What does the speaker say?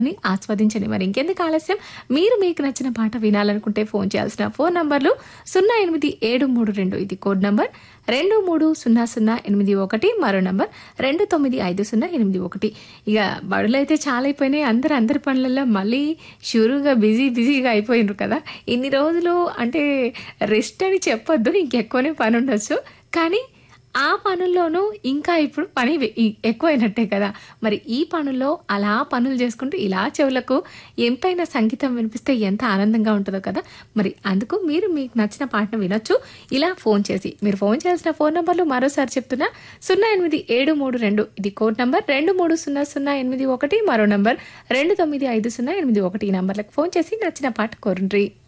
ని ఆస్వాదించండి మరి ఇంకెందుకు ఆలస్యం మీరు మీకు నచ్చిన పాట వినాలనుకుంటే ఫోన్ చేయాల్సిన ఫోన్ నంబర్లు సున్నా ఎనిమిది ఏడు మూడు రెండు ఇది కోడ్ నంబర్ రెండు మూడు సున్నా సున్నా ఎనిమిది ఒకటి మరో నంబర్ రెండు తొమ్మిది ఐదు సున్నా ఎనిమిది ఒకటి ఇక బడులు అయితే చాలా అయిపోయినాయి అందరు అందరి పనులలో మళ్ళీ షురుగా బిజీ బిజీగా అయిపోయినారు కదా ఇన్ని రోజులు అంటే రెస్ట్ అని చెప్పొద్దు ఇంకెక్కువనే పని ఉండొచ్చు కానీ ఆ పనుల్లోనూ ఇంకా ఇప్పుడు పని వె- ఈ- ఎక్కువైనట్టే కదా మరి ఈ పనుల్లో అలా పనులు చేసుకుంటూ ఇలా చెవులకు ఎంతైనా సంగీతం వినిపిస్తే ఎంత ఆనందంగా ఉంటుందో కదా మరి అందుకు మీరు మీకు నచ్చిన పాటను వినొచ్చు ఇలా ఫోన్ చేసి మీరు ఫోన్ చేయాల్సిన ఫోన్ నంబర్లు మరోసారి చెప్తున్నా సున్నా ఎనిమిది ఏడు మూడు రెండు ఇది కోడ్ నంబర్ రెండు మూడు సున్నా సున్నా ఎనిమిది ఒకటి మరో నంబర్ రెండు తొమ్మిది ఐదు సున్నా ఎనిమిది ఒకటి ఈ నంబర్లకు ఫోన్ చేసి నచ్చిన పాట కోరండి